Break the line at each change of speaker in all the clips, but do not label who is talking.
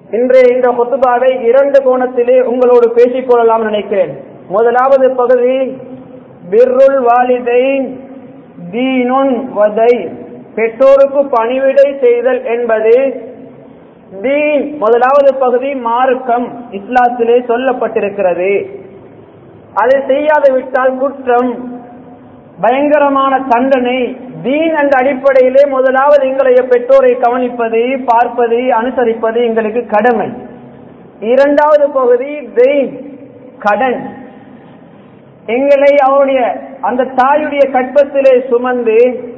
இன்றைய இந்த கொத்துபாவை இரண்டு கோணத்திலே உங்களோடு பேசிக் கொள்ளலாம் நினைக்கிறேன் முதலாவது பகுதி பிர்ருல் வாலிதை தீனுன் வதை பெற்றோருக்கு பணிவிடை செய்தல் என்பது தீன் முதலாவது பகுதி மார்க்கம் இஸ்லாத்திலே சொல்லப்பட்டிருக்கிறது அதை செய்யாது விட்டால் குற்றம் பயங்கரமான தண்டனை தீன் என்ற அடிப்படையிலே முதலாவது எங்களுடைய பெற்றோரை கவனிப்பது பார்ப்பது அனுசரிப்பது எங்களுக்கு கடமை இரண்டாவது பகுதி தெய்ன் கடன் எங்களை அவருடைய அந்த தாயுடைய கற்பத்திலே சுமந்து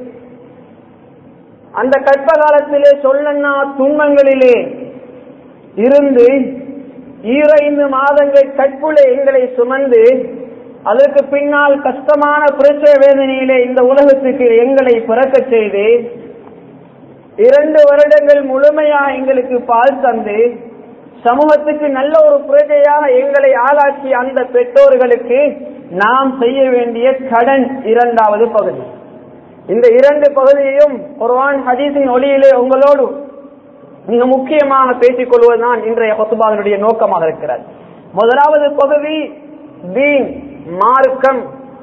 அந்த கற்ப காலத்திலே சொல்லன்னா துன்பங்களிலே இருந்து ஈரைந்து மாதங்கள் கற்புல எங்களை சுமந்து அதற்கு பின்னால் கஷ்டமான பிரசவ வேதனையிலே இந்த உலகத்துக்கு எங்களை பிறக்க செய்து இரண்டு வருடங்கள் முழுமையா எங்களுக்கு பால் தந்து சமூகத்துக்கு நல்ல ஒரு பிரஜையாக எங்களை ஆளாக்கி அந்த பெற்றோர்களுக்கு நாம் செய்ய வேண்டிய கடன் இரண்டாவது பகுதி இந்த இரண்டு பகுதியையும் குர்ஆன் ஹதீஸின் ஒளியிலே உங்களோடு மிக முக்கியமாக பேசிக் கொள்வதுதான் இன்றைய கொத்துபாதனுடைய நோக்கமாக இருக்கிறது முதலாவது பகுதி தீன் மார்க்கம்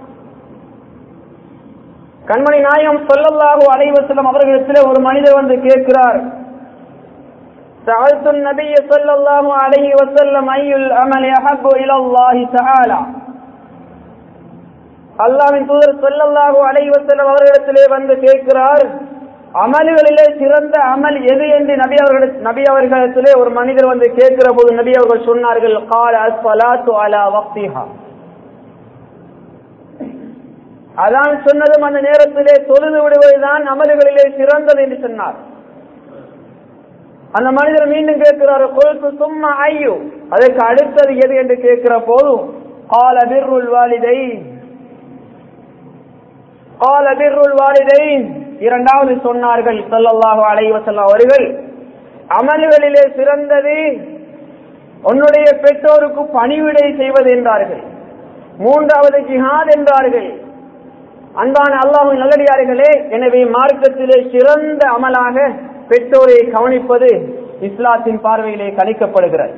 கண்மணி நாயகம் சொல்லல்லாஹு அலைவசலம் அவர்களிடத்தில் ஒரு மனிதர் வந்து கேட்கிறார் سألت النبي صلى الله عليه وسلم أي الأمل أحب إلى الله تعالى அல்லாவின் தூதர் சொல்லல்லாஹு அலைஹி வஸல்லம் அவர்களிடத்திலே வந்து கேட்கிறார் அமல்களிலே சிறந்த அமல் எது என்று நபி அவர்கள் நபி அவர்களிடத்திலே ஒரு மனிதர் வந்து கேட்கிற போது நபி அவர்கள் சொன்னார்கள் கால அஸ்ஸலாத்து அலா வக்திஹா அதான் சொன்னதும் அந்த நேரத்திலே தொழுது விடுவதுதான் அமல்களிலே சிறந்தது என்று சொன்னார் அந்த மனிதர் மீண்டும் கேட்கிறார் கொழுத்து சும்மா ஐயோ அதற்கு அடுத்தது எது என்று கேட்கிற போதும் கால பிர்ருல் வாலிதை கால பிர்ருல் வாலிதை இரண்டாவது சொன்னார்கள் ஸல்லல்லாஹு அலைஹி வஸல்லம் அவர்கள் அமல்களிலே சிறந்தது உன்னுடைய பெற்றோருக்கு பணிவிடை செய்வது என்றார்கள் மூன்றாவது ஜிஹாத் என்றார்கள் அன்பான அல்லாஹின் நல்லடியார்களே எனவே மார்க்கத்திலே சிறந்த அமலாக பெற்றோரை கவனிப்பது இஸ்லாத்தின் பார்வையிலே கணிக்கப்படுகிறது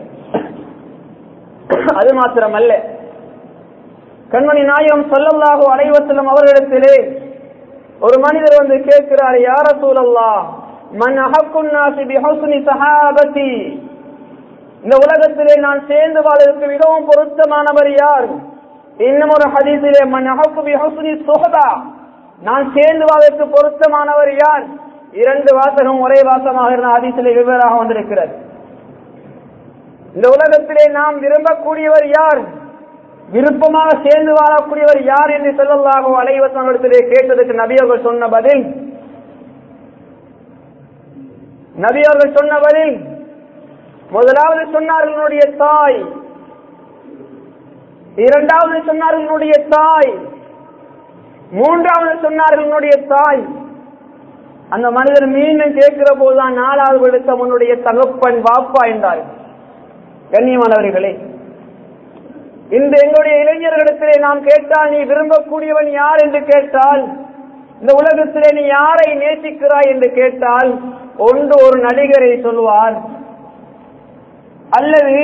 அது மாத்திரமல்ல கண்மணி நாயம் சொல்லல்லாஹோ அலைவசலம் அவர்களிடத்திலே ஒரு மனிதர் வந்து கேட்கிறார் யார சூழல்லா மன் அஹக்குன்னாசி பிஹுஸ்னி சஹாபதி இந்த உலகத்திலே நான் சேர்ந்து வாழ்வதற்கு மிகவும் பொருத்தமானவர் யார் இன்னும் ஒரு ஹதீஸிலே மன் அஹக்கு பிஹுஸ்னி சுஹதா நான் சேர்ந்து வாழ்வதற்கு பொருத்தமானவர் யார் இரண்டு வாசகம் ஒரே வாசமாக இருந்த ஹதீஸிலே வெவ்வேறாக வந்திருக்கிறது இந்த உலகத்திலே நாம் விரும்பக்கூடியவர் யார் விருப்பமாக சேர்ந்து வாழக்கூடியவர் யார் என்று சொல்லலாகோ அலைவசங்களிடத்திலே கேட்டதுக்கு நபி அவர்கள் சொன்ன பதில் நபி அவர்கள் சொன்ன பதில் முதலாவது சொன்னார்களுடைய தாய் இரண்டாவது சொன்னார்களுடைய தாய் மூன்றாவது சொன்னார்களுடைய தாய் அந்த மனிதர் மீண்டும் கேட்கிற போதுதான் நாலாவது விடுத்த உன்னுடைய தகப்பன் வாப்பா என்றார் கண்ணியமானவர்களே இந்த எங்களுடைய இளைஞர்களிடத்திலே நாம் கேட்டால் நீ விரும்பக்கூடியவன் யார் என்று கேட்டால் இந்த உலகத்திலே நீ யாரை நேசிக்கிறாய் என்று கேட்டால் ஒன்று ஒரு நடிகரை சொல்வார் அல்லது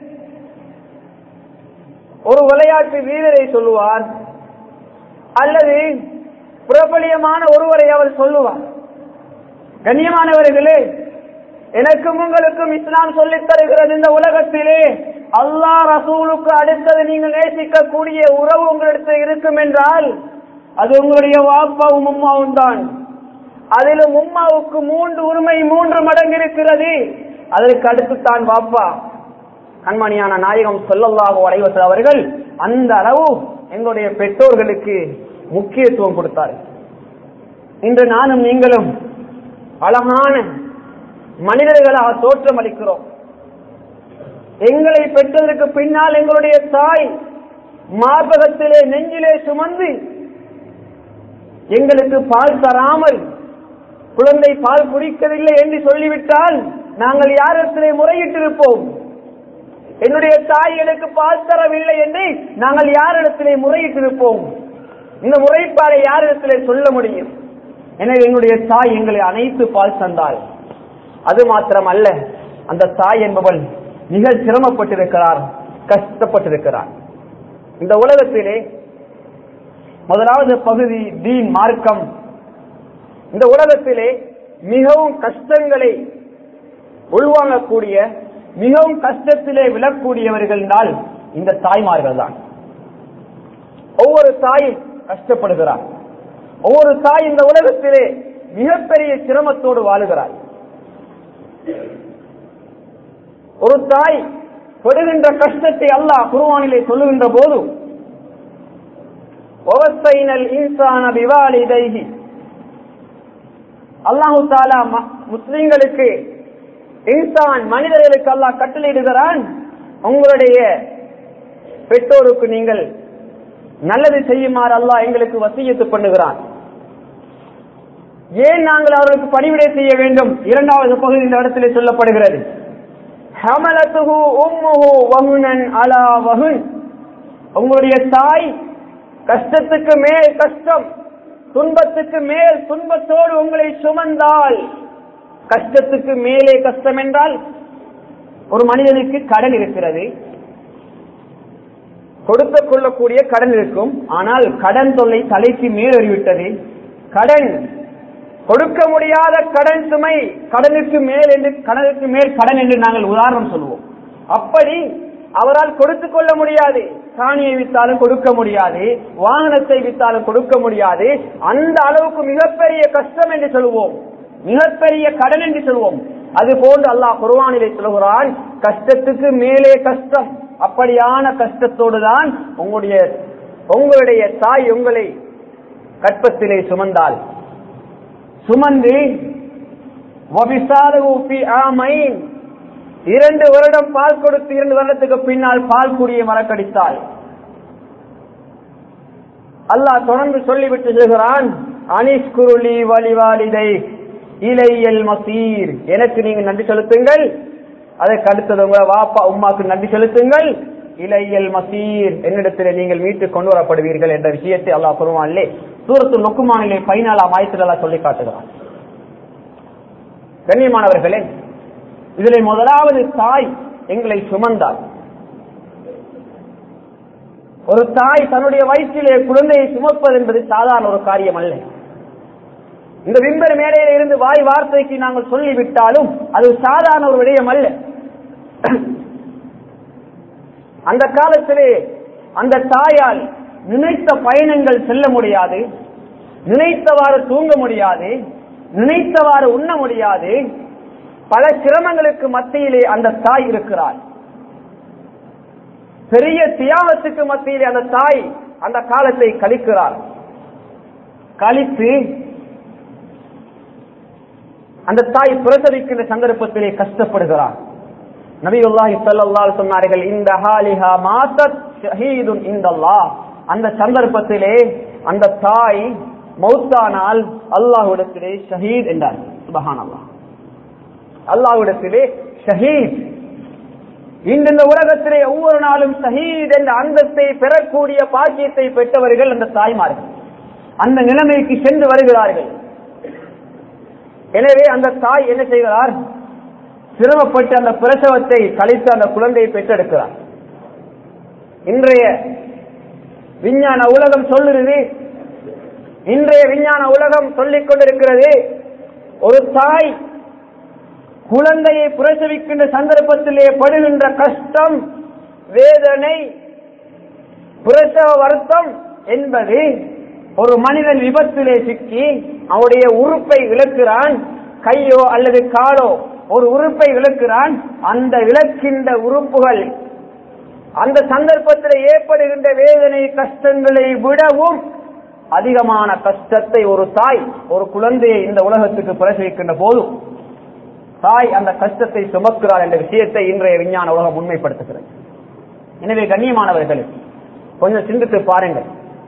ஒரு விளையாட்டு வீரரை சொல்லுவார் அல்லது பிரபலியமான ஒருவரை அவர் சொல்லுவார் கண்ணியமானவர்களே எனக்கும் உங்களுக்கும் இஸ்லாம் சொல்லித் தருகிறது இந்த உலகத்திலே அல்லாஹ் ரசூலுக்கு அடுத்தது நீங்கள் நேசிக்கக்கூடிய உறவு உங்களிடத்தில் இருக்கும் என்றால் அது உங்களுடைய வாப்பாவும் உம்மாவும் தான் அதிலும் உம்மாவுக்கு மூன்று உரிமை மூன்று மடங்கு இருக்கிறது அதற்கு அடுத்து தான் வாப்பா கண்மணியான நாயகம் சொல்லல்லாக அடைவச அவர்கள் அந்த அளவு எங்களுடைய பெற்றோர்களுக்கு முக்கியத்துவம் கொடுத்தார் இன்று நானும் நீங்களும் அழகான மனிதர்களாக தோற்றம் அளிக்கிறோம் எங்களை பெற்றதற்கு பின்னால் எங்களுடைய தாய் மார்பகத்திலே நெஞ்சிலே சுமந்து எங்களுக்கு பால் தராமல் குழந்தை பால் குடிக்கவில்லை என்று சொல்லிவிட்டால் நாங்கள் யாரிடத்திலே முறையிட்டிருப்போம் என்னுடைய தாய் எனக்கு பால் தரவில்லை என்று நாங்கள் யாரிடத்திலே முறையிட்டிருப்போம் இந்த முறைப்பாடை யாரிடத்திலே சொல்ல முடியும் எனவே எங்களுடைய தாய் எங்களை அனைத்து பால் தந்தாள் அது மாத்திரம் அல்ல அந்த தாய் என்பவள் மிக சிரமப்பட்டிருக்கிறார் கஷ்டப்பட்டிருக்கிறார் இந்த உலகத்திலே முதலாவது பகுதி தீன் மார்க்கம் இந்த உலகத்திலே மிகவும் கஷ்டங்களை உள்வாங்கக்கூடிய மிகவும் கஷ்டத்திலே விழக்கூடியவர்கள் என்றால் இந்த தாய்மார்கள் தான் ஒவ்வொரு தாயும் கஷ்டப்படுகிறார் ஒவ்வொரு தாய் இந்த உலகத்திலே மிகப்பெரிய சிரமத்தோடு வாழுகிறார் ஒரு தாய் படுகின்ற கஷ்டத்தை அல்லாஹ் குருவானிலே சொல்லுகின்ற போது ஒவசைனல் இன்சான விவாலிதைகி அல்லாஹு தாலா முஸ்லிம்களுக்கு இன்சான் மனிதர்களுக்கு அல்லாஹ் கட்டளையிடுகிறான் உங்களுடைய பெற்றோருக்கு நீங்கள் நல்லது செய்யுமாறு அல்லாஹ் எங்களுக்கு வசியத்து பண்ணுகிறான் ஏன் நாங்கள் அவர்களுக்கு பணிவிடை செய்ய வேண்டும் இரண்டாவது பகுதி இந்த இடத்திலே சொல்லப்படுகிறது ஹமலத்துஹு உம்முஹு வஹுனன் அலா வஹுன் உங்களுடைய தாய் கஷ்டத்துக்கு மேல் கஷ்டம் துன்பத்துக்கு மேல் துன்பத்தோடு உங்களை சுமந்தால் கஷ்டத்துக்கு மேலே கஷ்டம் என்றால் ஒரு மனிதனுக்கு கடன் இருக்கிறது கொடுக்க கொள்ளக்கூடிய கடன் இருக்கும் ஆனால் கடன் தொல்லை தலைக்கு மேலேறிவிட்டது கடன் கொடுக்க முடியாத கடன் சுமை கடனுக்கு மேல் என்று கடனுக்கு மேல் கடன் என்று நாங்கள் உதாரணம் சொல்லுவோம் அப்படி அவரால் கொடுத்து கொள்ள முடியாது காணியை வித்தாலும் கொடுக்க முடியாது வாகனத்தை வித்தாலும் கொடுக்க முடியாது அந்த அளவுக்கு மிகப்பெரிய கஷ்டம் என்று சொல்லுவோம் மிகப்பெரிய கடன் என்று சொல்லுவோம் அது போன்று அல்லாஹ் குர்வானிலே சொல்கிறான் கஷ்டத்துக்கு மேலே கஷ்டம் அப்படியான கஷ்டத்தோடு தான் உங்களுடைய உங்களுடைய தாய் உங்களை கற்பத்திலே சுமந்தால் சுமந்து இரண்டு வருடம் பால் கொடுத்து இரண்டு வருடத்துக்கு பின்னால் பால் குடியை மறக்கடித்தாள் அல்லாஹ் தொடர்ந்து சொல்லிவிட்டு சொல்கிறான் அனிஷ்குருளி வலிவாலிதை இலையல் மசீர் எனக்கு நீங்க நன்றி செலுத்துங்கள் அதற்கு அடுத்தது உங்க வாப்பா உமாக்கு நன்றி செலுத்துங்கள் இலையல் மசீர் என்னிடத்தில் நீங்கள் மீட்டு கொண்டு வரப்படுவீர்கள் என்ற விஷயத்தை அல்லாஹ் குருவானிலே சூரத்து நொக்குமானிலே பதினாலாம் ஆயிரத்தில் அல்லாஹ் சொல்லி காட்டுகிறான் கண்ணியமானவர்களே இதில் முதலாவது தாய் எங்களை சுமந்தார் ஒரு தாய் தன்னுடைய வயிற்றிலே குழந்தையை சுமப்பது என்பது சாதாரண ஒரு காரியம் அல்ல இந்த விம்பர் மேடையில இருந்து வாய் வார்த்தைக்கு நாங்கள் சொல்லிவிட்டாலும் அது சாதாரண ஒரு விடயம் அல்ல அந்த காலத்திலே அந்த தாயால் நினைத்த பயணங்கள் செல்ல முடியாது நினைத்தவாறு தூங்க முடியாது நினைத்தவாறு உண்ண முடியாது பல சிரமங்களுக்கு மத்தியிலே அந்த தாய் இருக்கிறார் பெரிய தியாகத்துக்கு மத்தியிலே அந்த தாய் அந்த காலத்தை கழிக்கிறார் கழித்து அந்த தாய் பிரசவிக்கின்ற சந்தர்ப்பத்திலே கஷ்டப்படுகிறார் நபியுல்லாஹி ஸல்லல்லாஹு சொன்னார்கள் இந்த ஹாலிஹா மாசத் ஷஹீதுன் இந்தல்லாஹ் அந்த சந்தர்ப்பத்திலே அந்த தாய் மௌத்தானால் அல்லாஹ்விடத்திலே ஷஹீத் என்றார் சுபஹானல்லாஹ் அல்லாஹ்விடத்திலே ஷஹீத் இன்று இந்த உலகத்திலே ஒவ்வொரு நாளும் ஷஹீத் என்ற அந்தத்தை பெறக்கூடிய பாக்கியத்தை பெற்றவர்கள் அந்த தாய்மார்கள் அந்த நிலைமைக்கு சென்று வருகிறார்கள் எனவே அந்த தாய் என்ன செய்கிறார் சிரமப்பட்டு அந்த பிரசவத்தை கழித்து அந்த குழந்தையை பெற்றெடுக்கிறார் இன்றைய விஞ்ஞான உலகம் சொல்லுறது இன்றைய விஞ்ஞான உலகம் சொல்லிக் கொண்டிருக்கிறது ஒரு தாய் குழந்தையை பிரசவிக்கின்ற சந்தர்ப்பத்திலே படுகின்ற கஷ்டம் வேதனை பிரசவ வருத்தம் என்பது ஒரு மனிதன் விபத்திலே சிக்கி அவருடைய உறுப்பை இழக்கிறான் கையோ அல்லது காலோ ஒரு உறுப்பை இழக்கிறான் அந்த இழக்கின்ற உறுப்புகள் அந்த சந்தர்ப்பத்தில் ஏற்படுகின்ற வேதனை கஷ்டங்களை விடவும் அதிகமான கஷ்டத்தை ஒரு தாய் ஒரு குழந்தையை இந்த உலகத்துக்கு பிரசவிக்கின்ற போது தாய் அந்த கஷ்டத்தை சுமக்கிறார் என்ற விஷயத்தை இன்றைய விஞ்ஞான உலகம் உண்மைப்படுத்துகிறது எனவே கண்ணியமானவர்களே கொஞ்சம் சிந்தித்து பாருங்கள்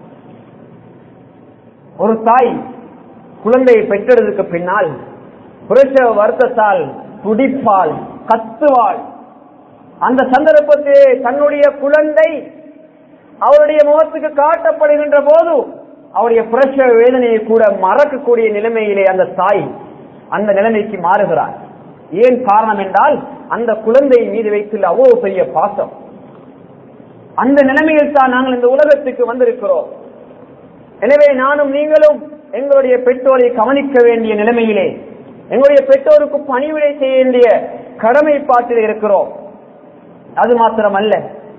ஒரு தாய் குழந்தையை பெற்றெடுத்ததுக்கு பின்னால் பிரசவ வருத்தத்தால் துடிப்பால் கத்துவாள் அந்த சந்தர்ப்பத்திலே தன்னுடைய குழந்தை அவருடைய முகத்துக்கு காட்டப்படுகின்ற போது அவருடைய பிரசவ வேதனையை கூட மறக்கக்கூடிய நிலைமையிலே அந்த தாய் அந்த நிலைமைக்கு மாறுகிறார் ஏன் காரணம் என்றால் அந்த குழந்தை மீது வைத்துள்ள அவ்வளவு பெரிய பாசம் அந்த நிலைமையில் தான் நாங்கள் இந்த உலகத்துக்கு வந்திருக்கிறோம் எனவே நானும் நீங்களும் எங்களுடைய பெற்றோரை கவனிக்க வேண்டிய நிலைமையிலே எங்களுடைய பெற்றோருக்கு பணிவிடை செய்ய வேண்டிய கடமைப்பாட்டில் இருக்கிறோம் அது மாத்திரமல்ல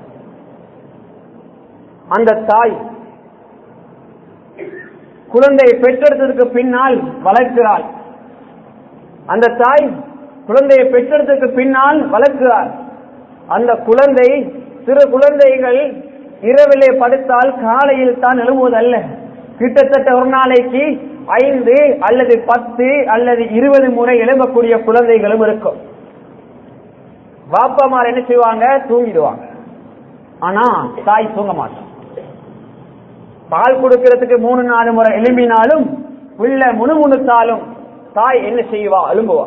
அந்த தாய் குழந்தையை பெற்றெடுத்ததற்கு பின்னால் வளர்க்கிறாள் அந்த தாய் குழந்தையை பெற்றெடுத்ததற்கு பின்னால் வளர்க்கிறார் அந்த குழந்தை சிறு குழந்தைகள் இரவிலே படுத்தால் காலையில் தான் எழும்புவதல்ல கிட்டத்தட்ட ஒரு நாளைக்கு ஐந்து அல்லது பத்து அல்லது இருபது முறை எழும்பக்கூடிய குழந்தைகளும் இருக்கும் பாப்பாமார் என்ன செய்வாங்க தூங்கிடுவாங்க ஆனா தாய் தூங்க மாட்டான் பால் கொடுக்கிறதுக்கு மூணு நாலு முறை எழும்பினாலும் உள்ள முணுமுணுத்தாலும் தாய் என்ன செய்வா எழும்புவா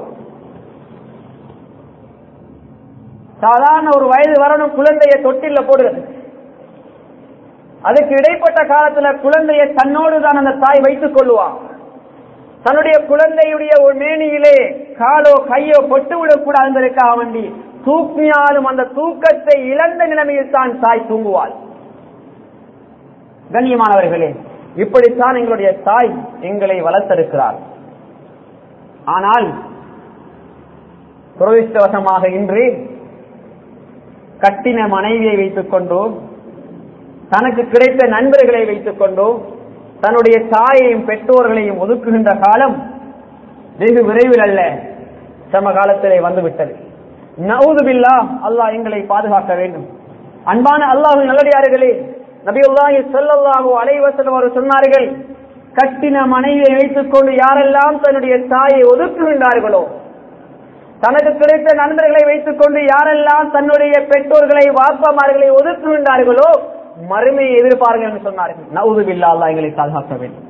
சாதாரண ஒரு வயது வரணும் குழந்தைய தொட்டில போடுறது அதுக்கு இடைப்பட்ட காலத்துல குழந்தைய தன்னோடு தான் அந்த தாய் வைத்துக் கொள்ளுவான் தன்னுடைய குழந்தையுடைய ஒரு மேனியிலே காலோ கையோ பொட்டு விடக்கூடாது என்பதற்காக வேண்டி தூக்கினாலும் அந்த தூக்கத்தை இழந்த நிலைமையில் தான் தாய் தூங்குவாள் கண்ணியமானவர்களே இப்படித்தான் எங்களுடைய தாய் எங்களை வளர்த்தெடுக்கிறார் ஆனால் துரதிருஷ்டவசமாக இன்று கட்டின மனைவியை வைத்துக் கொண்டோ தனக்கு கிடைத்த நண்பர்களை வைத்துக் கொண்டோ தன்னுடைய தாயையும் பெற்றோர்களையும் ஒதுக்குகின்ற காலம் வெகு விரைவில் அல்ல சம காலத்திலே வந்துவிட்டது நவுதுபில்லா அல்லாஹ் எங்களை பாதுகாக்க வேண்டும் அன்பான அல்லாஹ் நல்லடியார்களே நபியுல்லாஹி ஸல்லல்லாஹு அலைஹி வஸல்லம் அவர்கள் சொன்னார்கள் கட்டின மனைவியை வைத்துக் கொண்டு யாரெல்லாம் தன்னுடைய தாயை ஒதுக்குகின்றார்களோ தனக்கு கிடைத்த நண்பர்களை வைத்துக் கொண்டு யாரெல்லாம் தன்னுடைய பெற்றோர்களை வாப்பமார்களை ஒதுக்குகின்றார்களோ மறுமையை எதிர்பார்கள் என்று சொன்னார்கள் நவுதுபில்லா அல்லாஹ் எங்களை பாதுகாக்க வேண்டும்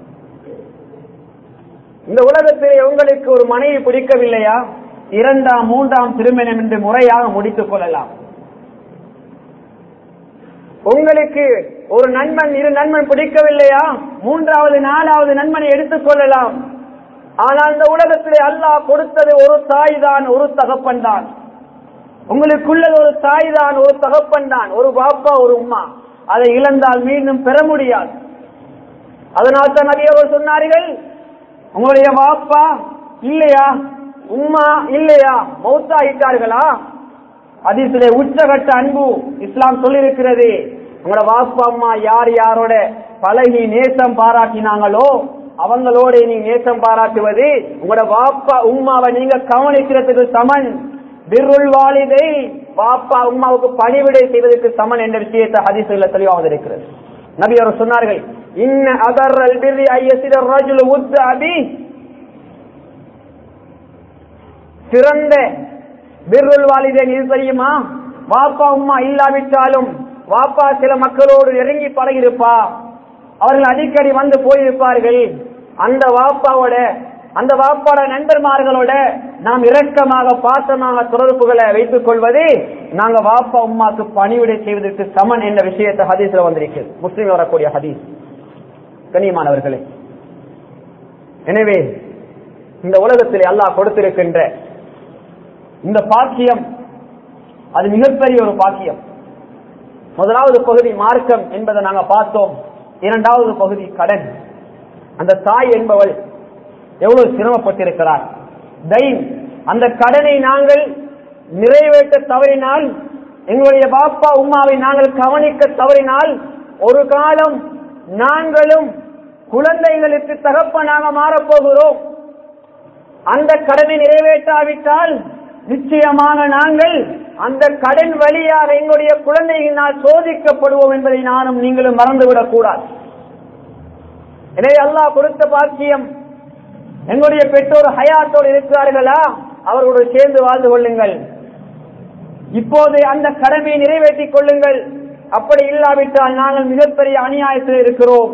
இந்த உலகத்திலே உங்களுக்கு ஒரு மனைவி பிடிக்கவில்லையா இரண்டாம் மூன்றாம் திருமணம் என்று முறையாக முடித்துக் கொள்ளலாம் உங்களுக்கு ஒரு நண்பன் இரு நண்பன் பிடிக்கவில்லையா மூன்றாவது நாலாவது நண்பனை எடுத்துக் கொள்ளலாம் ஆனால் இந்த உலகத்திலே அல்லாஹ் கொடுத்தது ஒரு தாய் தான் ஒரு தகப்பன் தான் உங்களுக்குள்ளது ஒரு தாய் தான் ஒரு தகப்பன் தான் ஒரு பாப்பா ஒரு உம்மா அதை இழந்தால் மீண்டும் பெற முடியாது அதனால் தான் நபியவர் சொன்னார்கள் உங்களுடைய வாப்பா இல்லையா உம்மா இல்லையா மௌத்தாயிட்டார்களா அதிசிலே உச்சகட்ட அன்பு இஸ்லாம் சொல்லியிருக்கிறது உங்களோட வாப்பா அம்மா யார் யாரோட பழகி நேசம் பாராட்டினாங்களோ அவங்களோட நீ நேசம் பாராட்டுவது உங்களோட வாப்பா உம்மாவை நீங்க கவனிக்கிறதுக்கு சமன் பிருள் வாலிதை பாப்பா உம்மாவுக்கு பணிவிடை செய்வதற்கு சமன் என்ற விஷயத்தை ஹதீசுல தெளிவாக இருக்கிறது நபி அவர் சொன்னார்கள் இன்ன அதர்ரல் பிர்ரி ஐயசிர ரஜுல் உத் அபி சிறந்த பிர்ருல் வாலிதேன் இது தெரியுமா வாப்பா உம்மா இல்லாவிட்டாலும் வாப்பா சில மக்களோடு நெருங்கி பழகிருப்பா அவர்கள் அடிக்கடி வந்து போயிருப்பார்கள் அந்த வாப்பாவோட அந்த வாப்பாட நண்பர்மார்களோட நாம் இரக்கமாக பாசமாக தொடர்புகளை வைத்துக் கொள்வது நாங்க வாப்பா உம்மாக்கு பணிவிடை செய்வதற்கு சமன் என்ற விஷயத்தை ஹதீஸ்ல வந்திருக்கிறது முஸ்லீம் வரக்கூடிய ஹதீஸ் கண்ணியமானவர்களே எனவே இந்த உலகத்தில் அல்லாஹ் கொடுத்திருக்கின்ற இந்த பாக்கியம் அது மிகப்பெரிய ஒரு பாக்கியம் முதலாவது பகுதி மார்க்கம் என்பதை நாங்க பார்த்தோம் இரண்டாவது பகுதி கடன் அந்த தாய் என்பவள் எவ்வளவு சிரமப்பட்டிருக்கிறார் தைன் அந்த கடனை நாங்கள் நிறைவேற்ற தவறினால் எங்களுடைய பாப்பா உம்மாவை நாங்கள் கவனிக்க தவறினால் ஒரு காலம் நாங்களும் குழந்தைகளுக்கு தகப்பனாக மாறப்போகிறோம் அந்த கடனை நிறைவேற்றாவிட்டால் நிச்சயமாக நாங்கள் அந்த கடன் வழியாக எங்களுடைய குழந்தையினால் சோதிக்கப்படுவோம் என்பதை நானும் நீங்களும் மறந்துவிடக் கூடாது எனவே அல்லாஹ் கொடுத்த பாக்கியம் எங்களுடைய பெற்றோர் ஹயாத்தோடு இருக்கிறார்களா அவர்களோடு சேர்ந்து வாழ்ந்து கொள்ளுங்கள் இப்போது அந்த கடமையை நிறைவேற்றிக் கொள்ளுங்கள் அப்படி இல்லாவிட்டால் நாங்கள் மிகப்பெரிய அநியாயத்தில் இருக்கிறோம்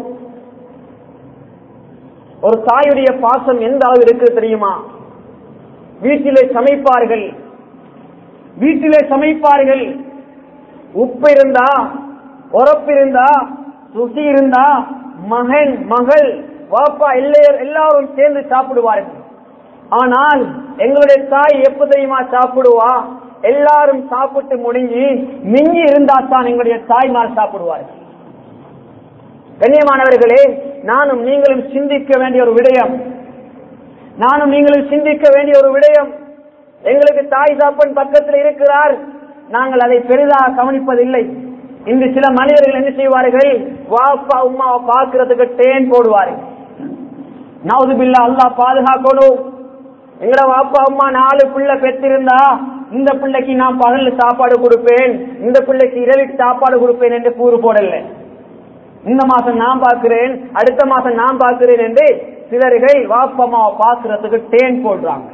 ஒரு தாயுடைய பாசம் எந்த அளவு இருக்கு தெரியுமா வீட்டிலே சமைப்பார்கள் வீட்டிலே சமைப்பார்கள் உப்பு இருந்தா உரப்பு இருந்தா ருசி இருந்தா மகன் மகள் வாப்பா எல்லாரும் எல்லாரும் சேர்ந்து சாப்பிடுவார்கள் ஆனால் எங்களுடைய தாய் எப்ப தெரியுமா சாப்பிடுவா எல்லாரும் சாப்பிட்டு முடிஞ்சு மிஞ்சி இருந்தா தான் எங்களுடைய தாய்மார் சாப்பிடுவார்கள் கண்ணியமானவர்களே நானும் நீங்களும் சிந்திக்க வேண்டிய ஒரு விடயம் நானும் நீங்களும் சிந்திக்க வேண்டிய ஒரு விடயம் எங்களுக்கு தாய் சாப்பன் பக்கத்தில் இருக்கிறார் நாங்கள் அதை பெரிதாக கவனிப்பதில்லை இன்று சில மனிதர்கள் என்ன செய்வார்கள் வாப்பா உமாவை பார்க்கறதுக்கு தேன் போடுவார்கள் நவது பில்லா அல்லா பாதுகாக்கணும் எங்கட வாப்பா அம்மா நாலு பிள்ளை பெற்றிருந்தா இந்த பிள்ளைக்கு நான் பகல்ல சாப்பாடு கொடுப்பேன் இந்த பிள்ளைக்கு இரவுக்கு சாப்பாடு கொடுப்பேன் என்று கூறு போடல இந்த மாசம் நான் பார்க்கிறேன் அடுத்த மாசம் நான் பார்க்கிறேன் என்று சிலர்கள் வாப்பம்மாவை பார்க்கறதுக்கு தேன் போடுறாங்க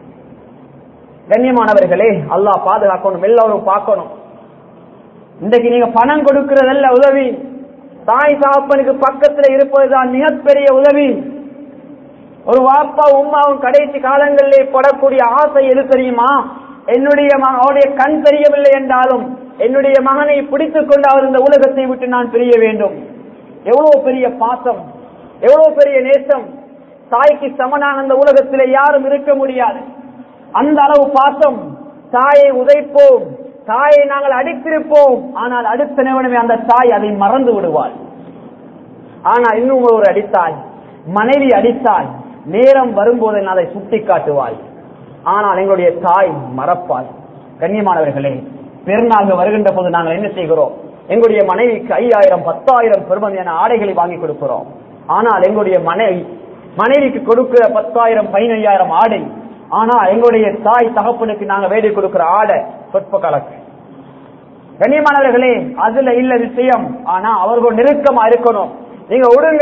கண்ணியமானவர்களே அல்லாஹ் பாதுகாக்கணும் எல்லாரும் பார்க்கணும் இன்றைக்கு நீங்க பணம் கொடுக்கிறதல்ல உதவி தாய் சாப்பனுக்கு பக்கத்துல இருப்பதுதான் மிகப்பெரிய உதவி ஒரு வாப்பா உமாவும் கடைசி காலங்களிலே படக்கூடிய ஆசை எது தெரியுமா என்னுடைய மகன் அவருடைய கண் தெரியவில்லை என்றாலும் என்னுடைய மகனை பிடித்துக் கொண்டு அவர் இந்த உலகத்தை விட்டு நான் பிரிய வேண்டும் எவ்வளவு பெரிய பாசம் எவ்வளவு பெரிய நேசம் தாய்க்கு சமனாக அந்த உலகத்திலே யாரும் இருக்க முடியாது அந்த அளவு பாசம் தாயை உதைப்போம் தாயை நாங்கள் அடித்திருப்போம் ஆனால் அடுத்த நிமிடமே அந்த தாய் அதை மறந்து விடுவாள் ஆனால் இன்னும் ஒரு அடித்தாள் மனைவி அடித்தாள் நேரம் வரும்போது அதை சுட்டி காட்டுவாள் ஆனால் எங்களுடைய தாய் மறப்பாள் கண்ணியமானவர்களே பெருநாள் வருகின்ற போது நாங்கள் என்ன செய்கிறோம் எங்களுடைய மனைவிக்கு ஐயாயிரம் பத்தாயிரம் பெருமதியான ஆடைகளை வாங்கி கொடுக்கிறோம் ஆனால் எங்களுடைய மனைவி மனைவிக்கு கொடுக்கிற பத்தாயிரம் பதினையாயிரம் ஆடை ஆனா எங்களுடைய தாய் தகப்பனுக்கு நாங்க வேடி கொடுக்கிற ஆடை சொற்ப கணக்கு கண்ணியமானவர்களே அதுல இல்ல விஷயம் ஆனா அவர்கள் நெருக்கமா இருக்கணும் நீங்க விடுங்க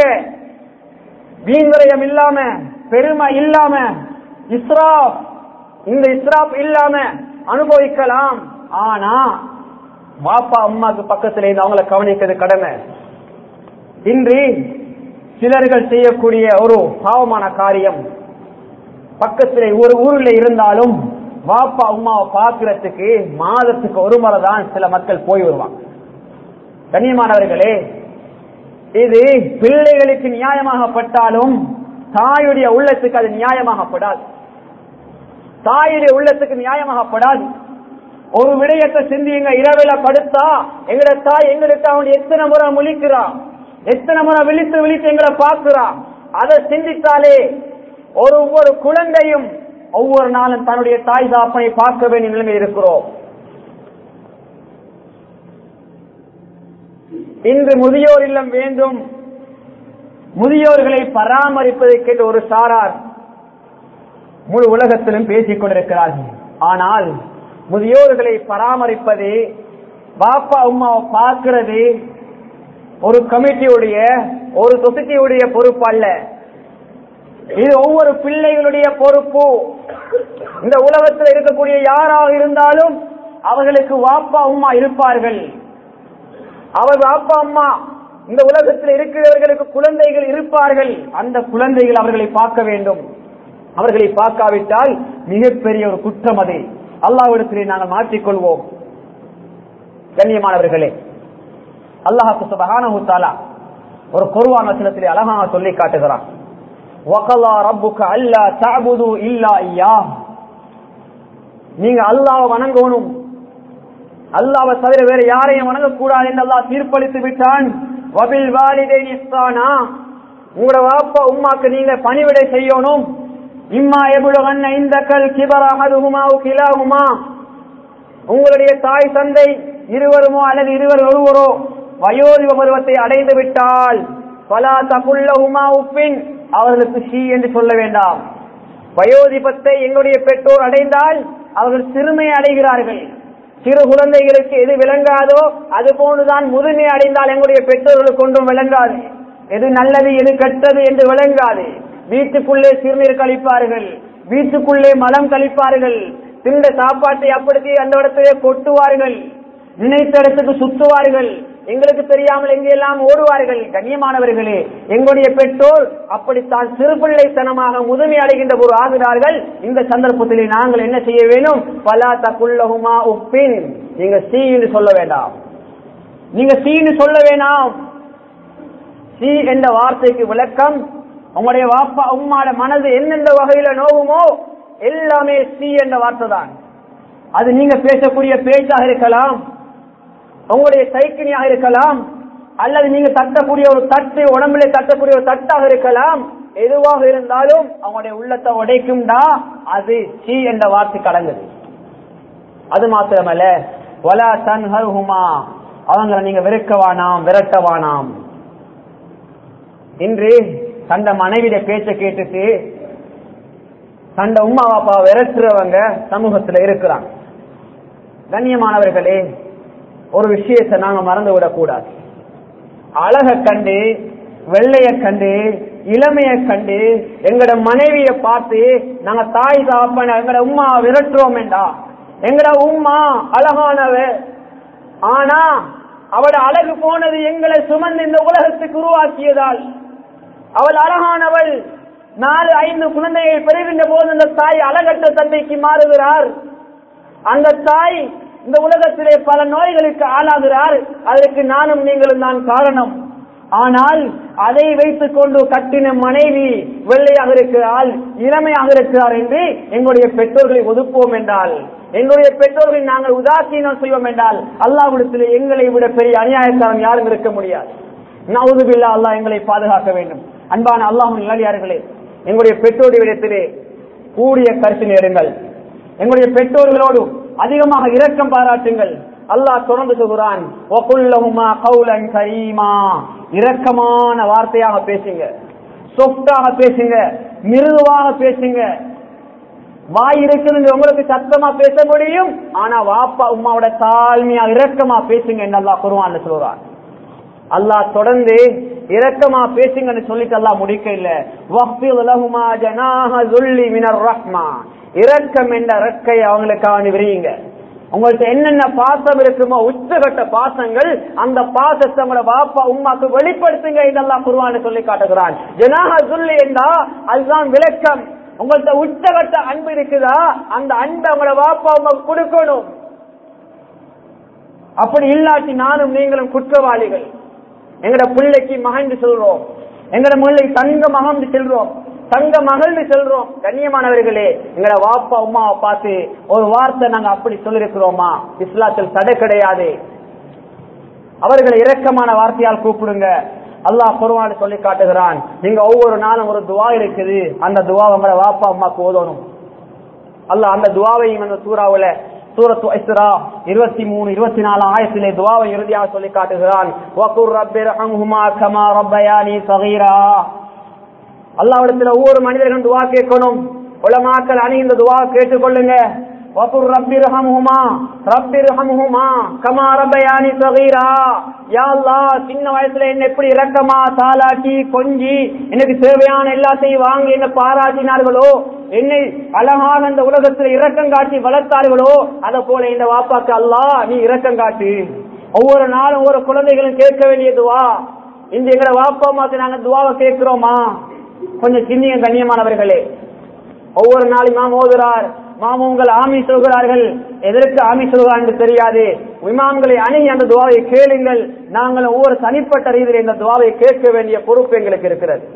வீண்விரயம் இல்லாம பெருமை இல்லாம இஸ்ராப் இந்த இஸ்ராப் இல்லாம அனுபவிக்கலாம் ஆனா பாப்பா அம்மாக்கு பக்கத்துல இருந்து அவங்கள கவனிக்கிறது கடமை இன்று சிலர்கள் செய்யக்கூடிய ஒரு பாவமான காரியம் பக்கத்துல ஒரு ஊர்ல இருந்தாலும் வாப்பா அம்மாவை பாக்குறதுக்கு மாதத்துக்கு ஒரு முறை தான் சில மக்கள் போய் வருவாங்க கண்ணியமானவர்களே இது பிள்ளைகளுக்கு நியாயமாகப்பட்டாலும் தாயுடைய உள்ளத்துக்கு அது நியாயமாகப்படாது தாயுடைய உள்ளத்துக்கு நியாயமாகப்படாது ஒரு விடயத்தை சிந்தியுங்க இரவில படுத்தா எங்கட தாய் எங்களுக்கு அவன் எத்தனை முறை முழிக்கிறான் எத்தனை முறை விழித்து விழித்து எங்களை பார்க்கிறான் அதை சிந்தித்தாலே ஒரு ஒவ்வொரு குழந்தையும் ஒவ்வொரு நாளும் தன்னுடைய தாய் தாப்பனை பார்க்க வேண்டிய நிலைமை இருக்கிறோம் இன்று முதியோர் இல்லம் வேண்டும் முதியோர்களை பராமரிப்பதற்கு ஒரு சாரார் முழு உலகத்திலும் பேசிக் கொண்டிருக்கிறார்கள் ஆனால் முதியோர்களை பராமரிப்பது பாப்பா அம்மாவை பார்க்கிறது ஒரு கமிட்டியுடைய ஒரு சொசைட்டியுடைய பொறுப்பு அல்ல இது ஒவ்வொரு பிள்ளைகளுடைய பொறுப்பு இந்த உலகத்தில் இருக்கக்கூடிய யாராக இருந்தாலும் அவர்களுக்கு வாப்பா அம்மா இருப்பார்கள் அவர் வாப்பா அம்மா இந்த உலகத்தில் இருக்கிறவர்களுக்கு குழந்தைகள் இருப்பார்கள் அந்த குழந்தைகள் அவர்களை பார்க்க வேண்டும் அவர்களை பார்க்காவிட்டால் மிகப்பெரிய ஒரு குற்றம் அது அல்லாவிடத்திலே நாங்கள் மாற்றிக்கொள்வோம் கண்ணியமானவர்களே அல்லாஹு சுபஹானஹு தஆலா ஒரு குர்ஆன் வசனத்திலே அழகாக சொல்லி காட்டுகிறான் வகலா ரப்புக அல்லா தஅபுது இல்லா இய்யா நீங்க அல்லாஹ்வை வணங்கணும் அல்லாஹ்வை தவிர வேற யாரையும் வணங்கக்கூடாது என்று அல்லாஹ் தீர்ப்பளித்து விட்டான் வபில் வாலிதைன் இஹ்சானா உங்களோட வாப்பா உம்மாக்கு நீங்க பணிவிடை செய்யணும் இம்மா எபுலகன்ன இந்த கல் கிபராகதுகுமா கிலாகுமா உங்களுடைய தாய் தந்தை இருவருமோ அல்லது இருவர் ஒருவரோ வயோதிப பருவத்தை அடைந்து விட்டால் பலா தகுல்லஹுமா உப்பின் அவர்களுக்கு ஷீ என்று சொல்ல வேண்டாம் வயோதிபத்தை எங்களுடைய பெற்றோர் அடைந்தால் அவர்கள் சிறுமை அடைகிறார்கள் சிறு குழந்தைகளுக்கு எது விளங்காதோ அது போன்றுதான் முதுமை அடைந்தால் எங்களுடைய பெற்றோர்களுக்கு ஒன்றும் விளங்காது எது நல்லது எது கெட்டது என்று விளங்காது வீட்டுக்குள்ளே சிறுநீர் கழிப்பார்கள் வீட்டுக்குள்ளே மலம் கழிப்பார்கள் திண்ட சாப்பாட்டை அப்படித்தி அந்த இடத்திலே கொட்டுவார்கள் நினைத்த இடத்துக்கு சுத்துவார்கள் எங்களுக்கு தெரியாமல் எங்கெல்லாம் ஓடுவார்கள் கண்ணியமானவர்களே எங்களுடைய பெற்றோர் அப்படித்தான் சிறுபிள்ளைத்தனமாக முதுமை அடைகின்ற ஒரு ஆகிறார்கள் இந்த சந்தர்ப்பத்திலே நாங்கள் என்ன செய்ய வேண்டும் பலா தக்குள்ளகுமா உப்பின் நீங்க சீன்னு சொல்ல வேண்டாம் நீங்க சீன்னு சொல்ல வேண்டாம் சி என்ற வார்த்தைக்கு விளக்கம் உங்களுடைய வாப்பா உம்மாட மனது எந்தெந்த வகையில நோகுமோ எல்லாமே சி என்ற வார்த்தை தான் அது நீங்க பேசக்கூடிய பேச்சாக இருக்கலாம் உங்களுடைய சைக்கிளியாக இருக்கலாம் அல்லது நீங்க தட்டக்கூடிய ஒரு தட்டு உடம்புல தட்டக்கூடிய ஒரு தட்டாக இருக்கலாம் எதுவாக இருந்தாலும் அவங்களுடைய உள்ளத்தை உடைக்கும்டா அது சி என்ற வார்த்தை கடங்குது அது மாத்திரமல்ல வலா தன்ஹர்ஹுமா அவங்கள நீங்க வெறுக்கவானாம் விரட்டவானாம் இன்று தந்த மனைவிட பேச்ச கேட்டுட்டு தந்த உமா பாப்பா விரட்டுறவங்க சமூகத்துல இருக்கிறாங்க கண்ணியமானவர்களே ஒரு விஷயத்தை நாங்க மறந்து விடக்கூடாது அழக கண்டு வெள்ளைய கண்டு இளமைய கண்டு எங்கட மனைவிய பார்த்து நாங்க தாய் தாப்பன எங்கட உமா விரட்டுறோம் என்றா எங்கட உம்மா அழகானவ ஆனா அவட அழகு போனது எங்களை சுமந்து இந்த உலகத்துக்கு உருவாக்கியதால் அவள் அழகானவள் நாலு ஐந்து குழந்தையை பெறுகின்ற போது இந்த தாய் அழகற்ற தந்தைக்கு மாறுகிறார் அந்த தாய் இந்த உலகத்திலே பல நோய்களுக்கு ஆளாகிறார் அதற்கு நானும் நீங்களும் தான் காரணம் ஆனால் அதை வைத்துக் கொண்டு கட்டின மனைவி வெள்ளையாக இருக்கிறாள் இளமையாக இருக்கிறார் என்று எங்களுடைய பெற்றோர்களை ஒதுக்குவோம் என்றால் எங்களுடைய பெற்றோர்களை நாங்கள் உதாசீனம் செய்வோம் என்றால் அல்லாவிடத்தில் எங்களை விட பெரிய அநியாயக்காரன் யாரும் இருக்க முடியாது நவுதுபில்லா அல்லாஹ் எங்களை பாதுகாக்க வேண்டும் அன்பான அல்லாஹும் நிலையார்களே எங்களுடைய பெற்றோருடைய இடத்திலே கூடிய கருத்து நேருங்கள் எங்களுடைய பெற்றோர்களோடு அதிகமாக இரக்கம் பாராட்டுங்கள் அல்லாஹ் தொடர்ந்து சொல்கிறான் "வகுல்லஹுமா கௌலன் கரீமா." இரக்கமான வார்த்தையாக பேசுங்க சொஃப்டாக பேசுங்க மிருதுவாக பேசுங்க வாய் இருக்குது உங்களுக்கு சத்தமா பேச முடியும் ஆனா வாப்பா உமாவோட தாழ்மையா இரக்கமா பேசுங்க என்று அல்லாஹ் குருவான் சொல்றான் அல்லாஹ் தொடர்ந்து இரக்கமா பேசுங்கன்னு சொல்லிட்டு அல்லாஹ் முடிக்க இல்ல வஃபில் லஹுமா ஜனாஹ ذُلِّ மின ரஹ்மா இரக்கம் என்ற ரெக்கை அவங்களுக்காக விரியுங்க உங்கள்ட்ட என்னென்ன பாசம் இருக்குமோ உச்சகட்ட பாசங்கள் அந்த பாசத்தை உங்களோட பாப்பா உமாக்கு வெளிப்படுத்துங்க இதெல்லாம் குருவான்னு சொல்லி காட்டுகிறான் ஜனாஹ துல்லி என்றா அதுதான் விளக்கம் உங்கள்ட்ட உச்சகட்ட அன்பு இருக்குதா அந்த அன்பை உங்களோட பாப்பா உமாக்கு கொடுக்கணும் அப்படி இல்லாட்டி நானும் நீங்களும் குற்றவாளிகள் எங்கட பிள்ளைக்கு மகந்து சொல்றோம் எங்கட பிள்ளை தங்க மகந்து செல்றோம் தங்க மகள்னு செல்றோம் கண்ணியமானவர்களே எங்கட வாப்பா உமாவை பார்த்து ஒரு வார்த்தை நாங்க அப்படி சொல்லிருக்கிறோமா இஸ்லாத்தில் தடை கிடையாது அவர்களை இரக்கமான வார்த்தையால் கூப்பிடுங்க அல்லாஹ் குருவான்னு சொல்லி காட்டுகிறான் நீங்க ஒவ்வொரு நாளும் ஒரு துவா இருக்குது அந்த துவா உங்களோட வாப்பா அம்மாக்கு ஓதணும் அல்லாஹ் அந்த துவாவையும் அந்த சூறாவுல சூரத்து இஸ்ரா இருபத்தி மூணு இருபத்தி நாலு ஆயிரத்திலே துவாவை இறுதியாக சொல்லி காட்டுகிறான் வகுர் ரப்பிர் அம்ஹுமா கமா ரப்பயானி சகீரா அல்லாவிடத்துல ஒவ்வொரு மனிதர்களும் துவா கேட்கணும் உலமாக்கள் அணி இந்த துவா கேட்டுக்கொள்ளுங்க வகுர் ரப்பிர் ஹம்ஹுமா ரப்பிர் ஹம்ஹுமா கமா ரப்பயானி சகீரா யா அல்லாஹ் சின்ன வயசுல என்ன எப்படி இரக்கமா தாலாட்டி கொஞ்சி எனக்கு தேவையான எல்லாத்தையும் வாங்கி என்ன பாராட்டினார்களோ என்னை அழகான இந்த உலகத்தில் இரக்கம் காட்டி வளர்த்தார்களோ அத போல இந்த வாப்பாக்கு அல்லாஹ் நீ இரக்கம் காட்டு ஒவ்வொரு நாளும் ஒவ்வொரு குழந்தைகளும் கேட்க வேண்டியதுவா இந்த எங்களை வாப்பா அம்மாக்கு நாங்க துவாவை கேட்கிறோமா கொஞ்சம் சின்னிய கண்ணியமானவர்களே ஒவ்வொரு நாளும் மாம் ஓதுறார் மாமூங்கள் ஆமி சொல்கிறார்கள் எதற்கு ஆமி சொல்கிறார் என்று தெரியாது இமாம்களை அணுகி அந்த துவாவை கேளுங்கள் நாங்கள் ஒவ்வொரு தனிப்பட்ட ரீதியில் இந்த துவாவை கேட்க வேண்டிய பொறுப்பு எங்களுக்கு இருக்கிறது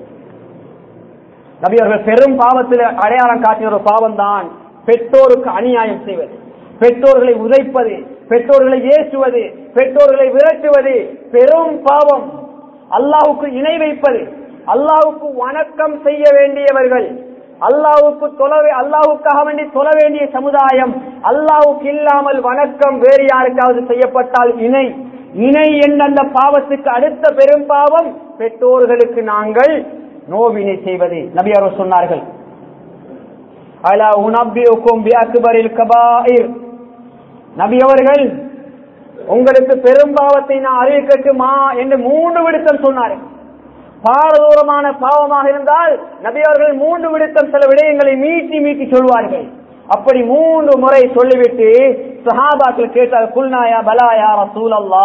நபி அவர்கள் பெரும் பாவத்தில் அடையாளம் காட்டிய ஒரு பாவம் தான் பெற்றோருக்கு அநியாயம் செய்வது பெற்றோர்களை உதைப்பது பெற்றோர்களை ஏற்றுவது பெற்றோர்களை விரட்டுவது பெரும் பாவம் அல்லாவுக்கு இணை வைப்பது அல்லாவுக்கு வணக்கம் செய்ய வேண்டியவர்கள் அல்லாவுக்கு தொலை அல்லாவுக்காக வேண்டி தொழ வேண்டிய சமுதாயம் அல்லாவுக்கு இல்லாமல் வணக்கம் வேறு யாருக்காவது செய்யப்பட்டால் இணை இணை என்ற அந்த பாவத்துக்கு அடுத்த பெரும் பாவம் பெற்றோர்களுக்கு நாங்கள் நோவினை செய்வது நபி அவர் சொன்னார்கள் அலா உனபியுக்கும் பிஅக்பரில் கபாயிர் நபி அவர்கள் உங்களுக்கு பெரும் பாவத்தை நான் அறிவிக்கட்டுமா என்று மூன்று விடுத்தம் சொன்னார்கள் பாரதூரமான பாவமாக இருந்தால் நபி அவர்கள் மூன்று விடுத்தம் சில விடயங்களை மீட்டி மீட்டி சொல்வார்கள் அப்படி மூன்று முறை சொல்லிவிட்டு சஹாபாக்கள் கேட்டால் குல்நாயா பலாயா ரசூலல்லா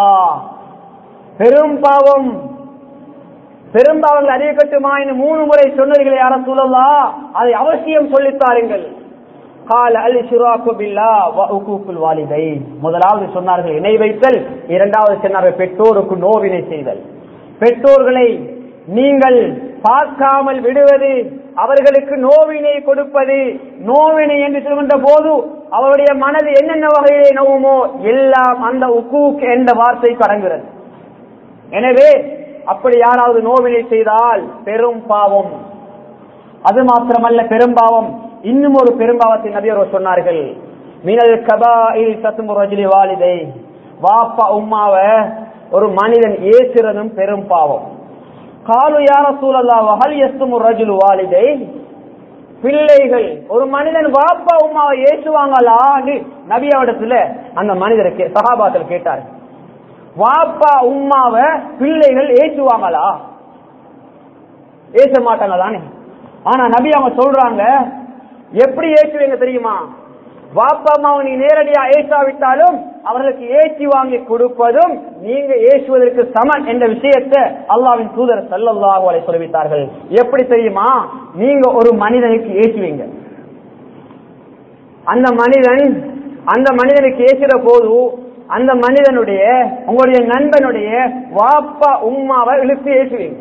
பெரும் பாவம் பெரும்பாவங்கள் அறியக்கட்டுமா என்று மூணு முறை சொன்னீர்கள் யார சூழல்லா அதை அவசியம் சொல்லித்தாருங்கள் கால அல் ஷுராக்கு பில்லா வஉகூக்குல் வாலிதை முதலாவது சொன்னார்கள் இணை வைத்தல் இரண்டாவது சொன்னார்கள் பெற்றோருக்கு நோவினை செய்தல் பெற்றோர்களை நீங்கள் பார்க்காமல் விடுவது அவர்களுக்கு நோவினை கொடுப்பது நோவினை என்று சொல்கின்ற போது அவருடைய மனது என்னென்ன வகையிலே நோவுமோ எல்லாம் அந்த உக்கூக் என்ற வார்த்தை கடங்குகிறது எனவே அப்படி யாராவது நோவினை செய்தால் பெரும் பாவம் அது மாத்திரமல்ல பெரும்பாவம் இன்னும் ஒரு பெரும்பாவத்தை நபியர் சொன்னார்கள் மினல் கபாயில் சத்துமு ரஜினி வாலிதை வாப்பா உம்மாவ ஒரு மனிதன் ஏசுறதும் பெரும் பாவம் காலு யார சூழல்லா வகல் எஸ்துமு ரஜுலு வாலிதை பிள்ளைகள் ஒரு மனிதன் வாப்பா உம்மாவை ஏசுவாங்களான்னு நபியாவிடத்துல அந்த மனிதருக்கு சகாபாத்தில் கேட்டார் வாப்பா உம்மாவ பிள்ளைகள் ஏசுவாங்களா ஏச மாட்டாங்க தானே ஆனா நபி அவங்க சொல்றாங்க எப்படி ஏற்றுவீங்க தெரியுமா வாப்பா அம்மாவை நீ நேரடியா ஏசாவிட்டாலும் அவர்களுக்கு ஏற்றி வாங்கி கொடுப்பதும் நீங்க ஏசுவதற்கு சமன் என்ற விஷயத்தை அல்லாவின் தூதர் சல்லல்லாஹு அலைஹி சொல்லிவிட்டார்கள் எப்படி தெரியுமா நீங்க ஒரு மனிதனுக்கு ஏசுவீங்க அந்த மனிதன் அந்த மனிதனுக்கு ஏசுற போது அந்த மனிதனுடைய உங்களுடைய நண்பனுடைய வாப்பா உம்மாவை இழுத்து ஏசுவீங்க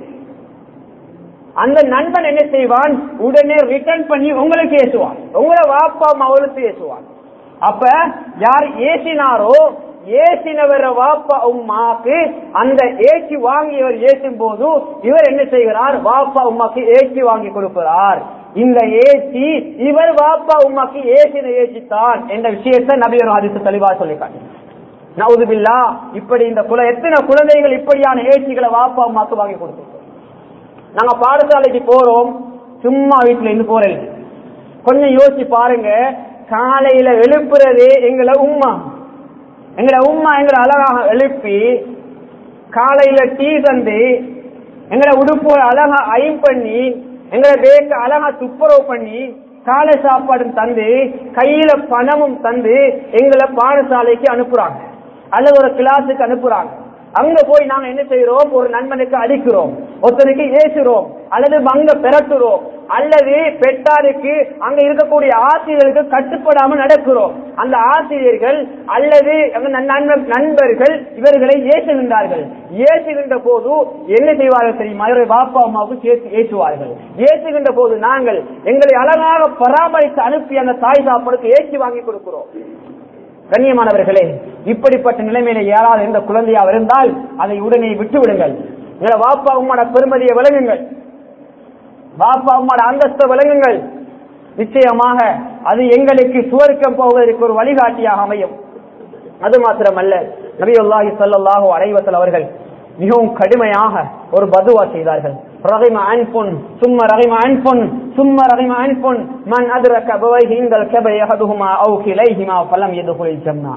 அந்த நண்பன் என்ன செய்வான் உடனே ரிட்டர்ன் பண்ணி உங்களுக்கு ஏசுவான் உங்களை வாப்பா அம்மாவுக்கு ஏசுவான் அப்ப யார் ஏசினாரோ ஏசினவர வாப்பா உம்மாக்கு அந்த ஏசி வாங்கியவர் ஏசும் போது இவர் என்ன செய்கிறார் வாப்பா உம்மாக்கு ஏசி வாங்கி கொடுக்கிறார் இந்த ஏசி இவர் வாப்பா உம்மாக்கு ஏசின ஏசித்தான் என்ற விஷயத்தை நபியர் ஹரிசு தெளிவா சொல்லி நவுதுபில்லா இப்படி இந்த குல எத்தனை குழந்தைகள் இப்படியான ஏசிகளை வாப்பா அம்மாக்கு வாங்கி கொடுத்துருக்கோம் நாங்க பாடசாலைக்கு போறோம் சும்மா வீட்டுல இருந்து போறேன் கொஞ்சம் யோசிச்சு பாருங்க காலையில எழுப்புறதே எங்களை உம்மா எங்களை உம்மா எங்களை அழகாக எழுப்பி காலையில டீ தந்து எங்களை உடுப்பு அழகா ஐம் பண்ணி எங்களை பேக்க அழகா துப்புரவு பண்ணி காலை சாப்பாடும் தந்து கையில பணமும் தந்து எங்களை பாடசாலைக்கு அனுப்புறாங்க அல்லது ஒரு கிளாஸுக்கு அனுப்புறாங்க அங்க போய் நாங்க என்ன செய்யறோம் ஒரு நண்பனுக்கு அடிக்கிறோம் ஒருத்தனுக்கு ஏசுறோம் அல்லது அங்க பெறட்டுறோம் அல்லது பெற்றாருக்கு அங்க இருக்கக்கூடிய ஆசிரியர்களுக்கு கட்டுப்படாம நடக்கிறோம் அந்த ஆசிரியர்கள் அல்லது நண்பர்கள் இவர்களை ஏசுகின்றார்கள் ஏசுகின்ற போது என்ன செய்வார்கள் தெரியுமா இவரை பாப்பா அம்மாவுக்கு சேர்த்து ஏசுவார்கள் ஏசுகின்ற போது நாங்கள் எங்களை அழகாக பராமரித்து அனுப்பி அந்த தாய் சாப்பாடுக்கு ஏசி வாங்கி கொடுக்கிறோம் கண்ணியமானவர்களே இப்படிப்பட்ட நிலைமையில யாராவது எந்த குழந்தையா இருந்தால் அதை உடனே விட்டு விடுங்கள் உங்களை வாப்பா உம்மோட பெருமதியை விளங்குங்கள் வாப்பா உம்மோட அந்தஸ்தை விளங்குங்கள் நிச்சயமாக அது எங்களுக்கு சுவர்க்கம் போவதற்கு ஒரு வழிகாட்டியாக அமையும் அது மாத்திரமல்ல நபியுல்லாஹி ஸல்லல்லாஹு அலைஹி வஸல்லம் அவர்கள் மிகவும் கடுமையாக ஒரு பதுவா செய்தார்கள் ரஹிம அன்புன் சும்ம ரஹிம அன்புன் சும்ம ரஹிம அன்புன் மன் அத்ரக அபவைஹி இந்தல் கபரி அஹதுஹுமா அவு கிளைஹிமா ஃபலம் யதுகுல் ஜன்னா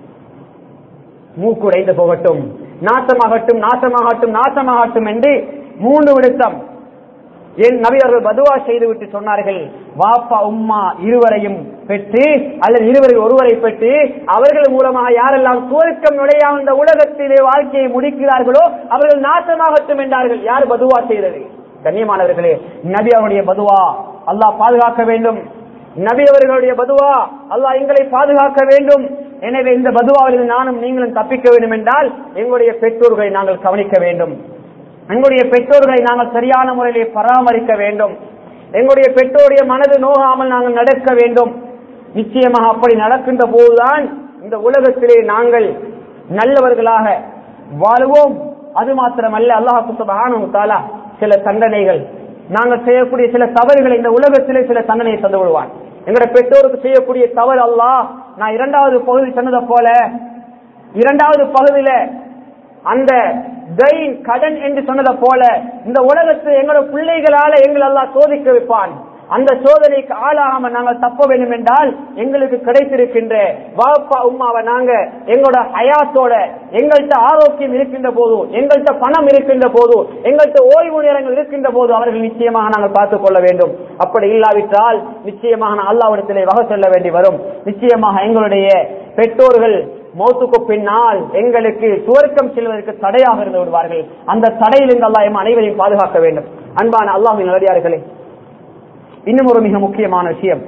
மூக்குடைந்து போகட்டும் நாசமாகட்டும் நாசமாகட்டும் நாசமாகட்டும் என்று மூன்று விடுத்தம் என் நபியர்கள் பதுவா செய்துவிட்டு சொன்னார்கள் வாப்பா உம்மா இருவரையும் பெற்று அல்லது இருவரில் ஒருவரை பெற்று அவர்கள் மூலமாக யாரெல்லாம் சுவர்க்கம் நுழையா இந்த உலகத்திலே வாழ்க்கையை முடிக்கிறார்களோ அவர்கள் நாசமாகட்டும் என்றார்கள் யார் பதுவா செய்தது கண்ணியமானவர்களே நபி அவருடைய பதுவா அல்லாஹ் பாதுகாக்க வேண்டும் நபி அவர்களுடைய பதுவா அல்லாஹ் எங்களை பாதுகாக்க வேண்டும் எனவே இந்த பதுவாவில் நானும் நீங்களும் தப்பிக்க வேண்டும் என்றால் எங்களுடைய பெற்றோர்களை நாங்கள் கவனிக்க வேண்டும் எங்களுடைய பெற்றோர்களை நாங்கள் சரியான முறையிலே பராமரிக்க வேண்டும் எங்களுடைய பெற்றோருடைய மனது நோகாமல் நாங்கள் நடக்க வேண்டும் நிச்சயமாக அப்படி நடக்கின்ற போதுதான் இந்த உலகத்திலே நாங்கள் நல்லவர்களாக வாழ்வோம் அது மாத்திரமல்ல அல்லாஹு சுபஹானஹு தஆலா சில தண்டனைகள் நாங்கள் செய்யக்கூடிய சில தவறுகளை இந்த உலகத்திலே சில தண்டனையை தந்து விடுவான் எங்களுடைய பெற்றோருக்கு செய்யக்கூடிய தவறு அல்லாஹ் நான் இரண்டாவது பகுதி சொன்னதை போல இரண்டாவது பகுதியில அந்த தைன் கடன் என்று சொன்னதை போல இந்த உலகத்தில் எங்களோட பிள்ளைகளால எங்கள் எல்லாம் சோதிக்க வைப்பான் அந்த சோதனைக்கு ஆளாகாம நாங்கள் தப்ப வேண்டும் என்றால் எங்களுக்கு கிடைத்திருக்கின்ற வாப்பா உமாவை நாங்க எங்களோட ஹயாத்தோட எங்கள்கிட்ட ஆரோக்கியம் இருக்கின்ற போது எங்கள்கிட்ட பணம் இருக்கின்ற போது எங்கள்கிட்ட ஓய்வு நேரங்கள் இருக்கின்ற போது அவர்கள் நிச்சயமாக நாங்கள் பார்த்துக் கொள்ள வேண்டும் அப்படி இல்லாவிட்டால் நிச்சயமாக நான் அல்லாவிடத்திலே வகை சொல்ல வேண்டி வரும் நிச்சயமாக எங்களுடைய பெற்றோர்கள் மௌத்துக்கு பின்னால் எங்களுக்கு சுவர்க்கம் செல்வதற்கு தடையாக இருந்து விடுவார்கள் அந்த தடையில் இருந்து அல்லாஹ் எம் அனைவரையும் பாதுகாக்க வேண்டும் அன்பான அல்லாஹின் நல்லடியார்களே இன்னும் ஒரு மிக முக்கியமான விஷயம்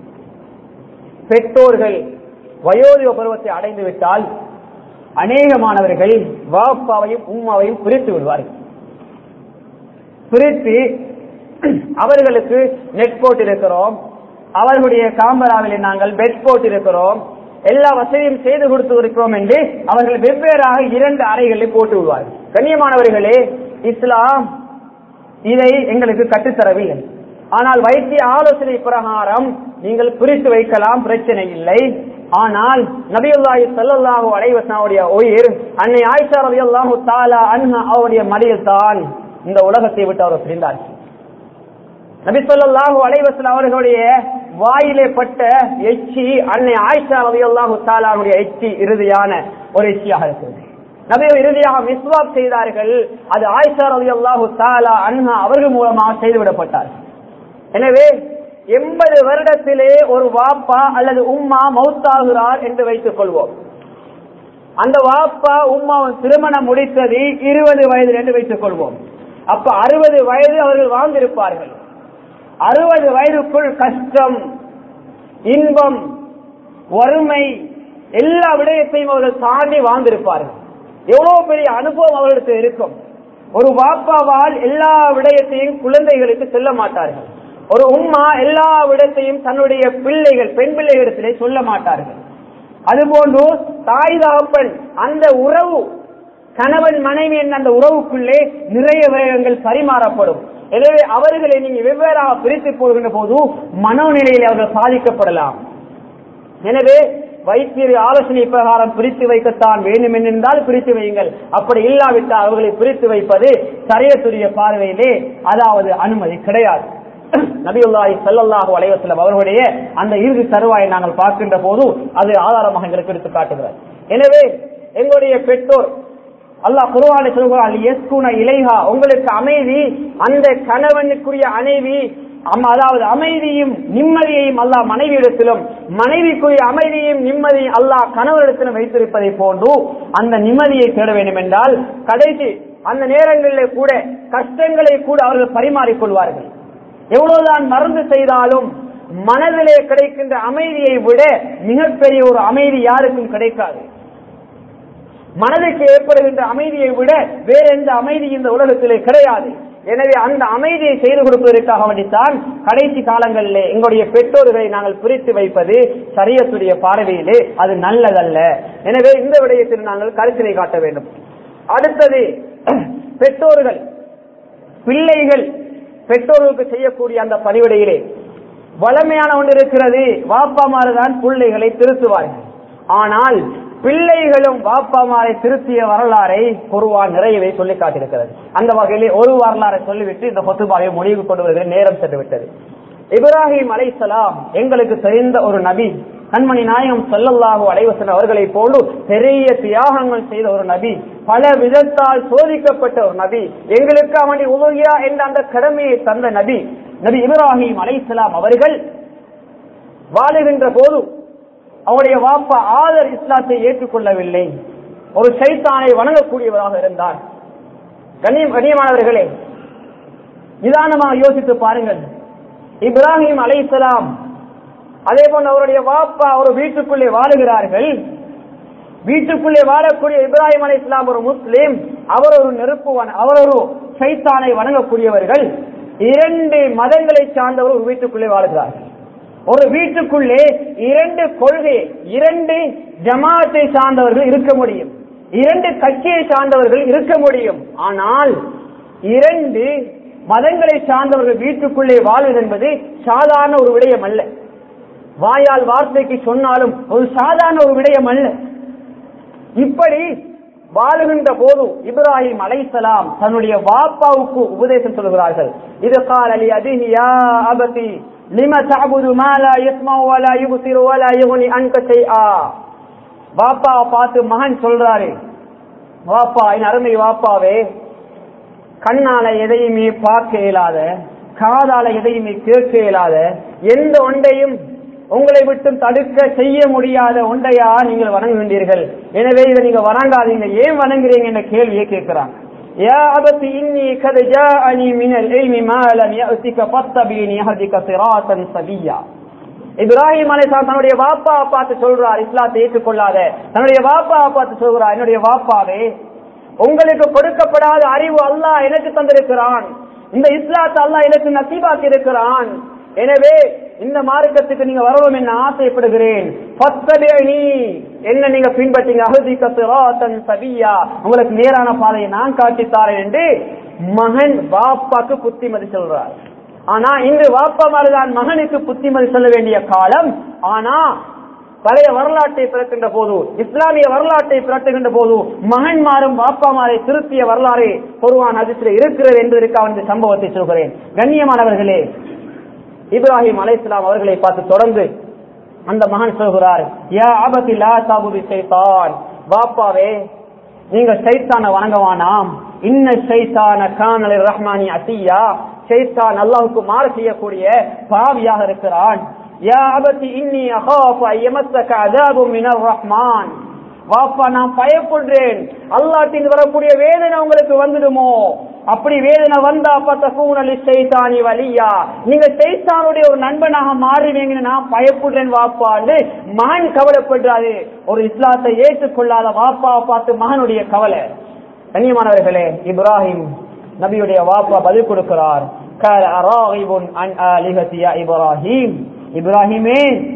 பெற்றோர்கள் வயோதிக பருவத்தை அடைந்து விட்டால் அநேகமானவர்கள் வாப்பாவையும் உம்மாவையும் பிரித்து விடுவார்கள் பிரித்து அவர்களுக்கு நெட் போட்டிருக்கிறோம் அவர்களுடைய காம்பராவிலே நாங்கள் பெட் போட்டிருக்கிறோம் எல்லா வசதியும் செய்து கொடுத்து இருக்கிறோம் என்று அவர்கள் வெவ்வேறாக இரண்டு அறைகளில் போட்டு விடுவார்கள் கண்ணியமானவர்களே இஸ்லாம் இதை எங்களுக்கு கற்றுத்தரவில்லை ஆனால் வைத்திய ஆலோசனை பிரகாரம் நீங்கள் பிரித்து வைக்கலாம் பிரச்சனை இல்லை ஆனால் நபியுல்லாஹி ஸல்லல்லாஹு அலைஹி வஸல்லம் உயிர் அன்னை ஆயிஷா ரலியல்லாஹு தஆலா அன்ஹா அவருடைய மடியில் தான் இந்த உலகத்தை விட்டு அவர் பிரிந்தார் நபி ஸல்லல்லாஹு அலைஹி வஸல்லம் அவர்களுடைய வாயிலே பட்ட எச்சி அன்னை ஆயிஷா ரலியல்லாஹு தஆலாவுடைய எச்சி இறுதியான ஒரு எச்சியாக இருக்கிறது நபியை இறுதியாக மிஸ்வாப் செய்தார்கள் அது ஆயிஷா ரலியல்லாஹு தஆலா அன்ஹா அவர்கள் மூலமாக செய்துவிடப்பட்டார்கள் எனவே எண்பது வருடத்திலே ஒரு வாப்பா அல்லது உம்மா மௌத்தாகிறார் என்று வைத்துக் கொள்வோம் அந்த வாப்பா உம்மாவின் திருமணம் முடித்தது இருபது வயது என்று வைத்துக் கொள்வோம் அப்ப அறுபது வயது அவர்கள் வாழ்ந்திருப்பார்கள் அறுபது வயதுக்குள் கஷ்டம் இன்பம் வறுமை எல்லா விடயத்தையும் அவர்கள் தாண்டி வாழ்ந்திருப்பார்கள் எவ்வளவு பெரிய அனுபவம் அவர்களுக்கு இருக்கும் ஒரு வாப்பாவால் எல்லா விடயத்தையும் குழந்தைகளுக்கு சொல்ல மாட்டார்கள் ஒரு உம்மா எல்லா விடத்தையும் தன்னுடைய பிள்ளைகள் பெண் பிள்ளைகளிடத்திலே சொல்ல மாட்டார்கள் அதுபோன்று தாய் தகப்பன் அந்த உறவு கணவன் மனைவி என்ற அந்த உறவுக்குள்ளே நிறைய விடயங்கள் பரிமாறப்படும் எனவே அவர்களை நீங்க வெவ்வேறாக பிரித்து போகின்ற போது மனோநிலையில் அவர்கள் பாதிக்கப்படலாம் எனவே வைத்தியர் ஆலோசனை பிரகாரம் பிரித்து வைக்கத்தான் வேண்டும் என்றால் பிரித்து வையுங்கள் அப்படி இல்லாவிட்டால் அவர்களை பிரித்து வைப்பது சரியத்துடைய பார்வையிலே அதாவது அனுமதி கிடையாது நபியுல்லாஹி ஸல்லல்லாஹு அலைஹி வஸல்லம் அவர்களுடைய அந்த இறுதி தருவாயை நாங்கள் பார்க்கின்ற போது அது ஆதாரமாக எங்களுக்கு எடுத்து காட்டுகிறது எனவே எங்களுடைய பெற்றோர் அல்லாஹ் குர்ஆனை சொல்கிறான் எஸ்குன இலைஹா உங்களுக்கு அமைதி அந்த கணவனுக்குரிய அணைவி அம் அதாவது அமைதியும் நிம்மதியையும் அல்லாஹ் மனைவியிடத்திலும் மனைவிக்குரிய அமைதியும் நிம்மதியும் அல்லாஹ் கணவரிடத்திலும் வைத்திருப்பதை போன்று அந்த நிம்மதியை தேட வேண்டும் என்றால் கடைசி அந்த நேரங்களிலே கூட கஷ்டங்களை கூட அவர்கள் பரிமாறிக் கொள்வார்கள் எவ்வளவுதான் மருந்து செய்தாலும் மனதிலே கிடைக்கின்ற அமைதியை விட மிகப்பெரிய ஒரு அமைதி யாருக்கும் கிடைக்காது மனதுக்கு ஏற்படுகின்ற அமைதியை விட வேற எந்த அமைதி இந்த உலகத்திலே கிடையாது எனவே அந்த அமைதியை செய்து கொடுப்பதற்காக வேண்டித்தான் கடைசி காலங்களிலே எங்களுடைய பெற்றோர்களை நாங்கள் பிரித்து வைப்பது சரியத்துடைய பார்வையிலே அது நல்லதல்ல எனவே இந்த விடயத்தில் நாங்கள் கருத்தினை காட்ட வேண்டும் அடுத்தது பெற்றோர்கள் பிள்ளைகள் பெற்றோர்களுக்கு செய்யக்கூடிய அந்த பணிவிடையிலே வளமையான ஒன்று இருக்கிறது வாப்பாமாறுதான் பிள்ளைகளை திருத்துவார்கள் ஆனால் பிள்ளைகளும் வாப்பாமாரை திருத்திய வரலாறை குருவான் நிறையவே சொல்லி காட்டியிருக்கிறது அந்த வகையிலே ஒரு வரலாறை சொல்லிவிட்டு இந்த பொத்துபாவை முடிவு கொண்டு வருகிற நேரம் சென்று விட்டது இப்ராஹிம் அலைசலாம் எங்களுக்கு தெரிந்த ஒரு நபி கண்மணி நாயகம் சொல்லல்லாஹு அலைவசன் அவர்களை போல பெரிய தியாகங்கள் செய்த ஒரு நபி பல விதத்தால் சோதிக்கப்பட்ட ஒரு நபி எங்களுக்கு அவனை உதவியா என்ற அந்த கடமையை தந்த நபி நபி இப்ராஹிம் அலைசலாம் அவர்கள் வாழுகின்ற போது அவருடைய வாப்பா ஆதர் இஸ்லாத்தை ஏற்றுக்கொள்ளவில்லை ஒரு சைத்தானை வணங்கக்கூடியவராக இருந்தார் கண்ணியம் கண்ணியமானவர்களே நிதானமாக யோசித்து பாருங்கள் இப்ராஹிம் அலைசலாம் அதே போன்று அவருடைய வாப்பா ஒரு வீட்டுக்குள்ளே வாழுகிறார்கள் வீட்டுக்குள்ளே வாழக்கூடிய இப்ராஹிம் அலி இஸ்லாம் ஒரு முஸ்லீம் அவர் ஒரு நெருப்பு வன- அவர் ஒரு சைத்தானை வணங்கக்கூடியவர்கள் இரண்டு மதங்களை சார்ந்தவர் ஒரு வீட்டுக்குள்ளே வாழுகிறார்கள் ஒரு வீட்டுக்குள்ளே இரண்டு கொள்கை இரண்டு ஜமாத்தை சார்ந்தவர்கள் இருக்க முடியும் இரண்டு கட்சியை சார்ந்தவர்கள் இருக்க முடியும் ஆனால் இரண்டு மதங்களை சார்ந்தவர்கள் வீட்டுக்குள்ளே வாழ்வது என்பது சாதாரண ஒரு விடயம் அல்ல வாயால் வார்த்தைக்கு சொன்னாலும் ஒரு சாதாரண ஒரு விடயம் அல்ல இப்படி வாழுகின்ற போது இப்ராஹிம் அலைசலாம் தன்னுடைய வாப்பாவுக்கு உபதேசம் சொல்கிறார்கள் இது கால் அலி அதிஹியா அபதி லிம தஅபுது மா லா யஸ்மஉ வ லா யுப்சிரு வ லா யுக்னி அன்க ஷைஆ வாப்பாவை பார்த்து மகன் சொல்றாரு வாப்பா என் அருமை வாப்பாவே கண்ணால எதையுமே பார்க்க இயலாத காதால எதையுமே கேட்க இயலாத எந்த ஒன்றையும் உங்களை விட்டு தடுக்க செய்ய முடியாத ஒன்றையா நீங்கள் வணங்குகின்றீர்கள் எனவே இதை நீங்க வணங்காதீங்க ஏன் வணங்குறீங்க என்ற கேள்வியை கேட்கிறாங்க يا أبت إني قد جاءني من العلم ما لم يأتك فاتبعني أهدك صراطا سويا இப்ராஹிம் அலைஹிஸ்ஸலாம் தன்னுடைய வாப்பாவை பார்த்து சொல்றார் இஸ்லாத்தை ஏற்றுக்கொள்ளாத தன்னுடைய வாப்பாவை பார்த்து சொல்றார் என்னுடைய வாப்பாவே உங்களுக்கு கொடுக்கப்படாத அறிவு அல்லாஹ் எனக்கு தந்திருக்கிறான் இந்த இஸ்லாத்தை அல்லாஹ் எனக்கு நசீபாக்கி இருக்கிறான் எனவே இந்த மார்க்கத்துக்கு நீங்க வரணும் என்று ஆசைப்படுகிறேன் ஃபத்தபிஅனி. என்ன நீங்க பின்பற்றீங்க அஹ்திக சிராத்தன் சவியா உங்களுக்கு நேரான பாதையை நான் காட்டித்தாரேன் என்று மகன் பாப்பாக்கு புத்திமதி சொல்றார் ஆனா இன்று வாப்பா மாதிரிதான் மகனுக்கு புத்திமதி சொல்ல வேண்டிய காலம் ஆனா பழைய வரலாற்றை பிறக்கின்ற போது இஸ்லாமிய வரலாற்றை பிறட்டுகின்ற போது மகன்மாரும் பாப்பாமாரை திருத்திய வரலாறு பொருவான் அதிர்ச்சியில் இருக்கிறது என்பதற்காக இந்த சம்பவத்தை சொல்கிறேன் கண்ணியமானவர்களே இப்ராஹிம் அலைஹிஸ்ஸலாம் அவர்களை பார்த்து தொடர்ந்து அந்த மகன் சொல்கிறார் யா ஆபத்தி லா தாபுதி சைத்தான் பாப்பாவே நீங்க சைத்தான வணங்கவானாம் இன்ன சைத்தான கானல் ரஹ்மானி அசியா சைத்தான் அல்லாஹுக்கு மாறு செய்யக்கூடிய பாவியாக இருக்கிறான் யா அபத்தி இன்னி அகாஃபு ஐயமத்தக அதாபு மினர் ரஹ்மான் வாப்பா நான் பயப்படுறேன் அல்லாட்டின் வரக்கூடிய வேதனை உங்களுக்கு வந்துடுமோ அப்படி வேதனை வந்தா பத்தூனலி செய்தானி வலியா நீங்க செய்தானுடைய ஒரு நண்பனாக மாறுவீங்கன்னு நான் பயப்படுறேன் வாப்பான்னு மகன் கவலைப்படுறாரு ஒரு இஸ்லாத்தை ஏற்றுக்கொள்ளாத வாப்பாவை பார்த்து மகனுடைய கவலை கண்ணியமானவர்களே இப்ராஹிம் நபியுடைய வாப்பா பதில் கொடுக்கிறார் "கால அராகிபுன் அன் ஆலிஹதி யா இப்ராஹிம் இப்ராஹிமே